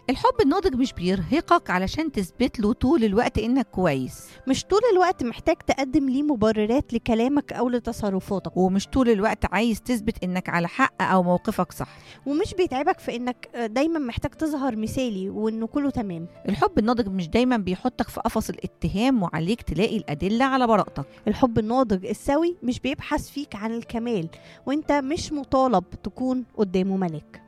الحب الناضج مش بيرهقك علشان تثبت له طول الوقت انك كويس مش طول الوقت محتاج تقدم ليه مبررات لكلامك أو لتصرفاتك ومش طول الوقت عايز تثبت انك على حق او موقفك صح ومش بيتعبك في إنك دايما محتاج تظهر مثالي وإنه كله تمام الحب الناضج مش دايما بيحطك في قفص الاتهام وعليك تلاقي الادله على براءتك الحب الناضج السوي مش بيبحث فيك عن الكمال وإنت مش مطالب تكون قدامه ملك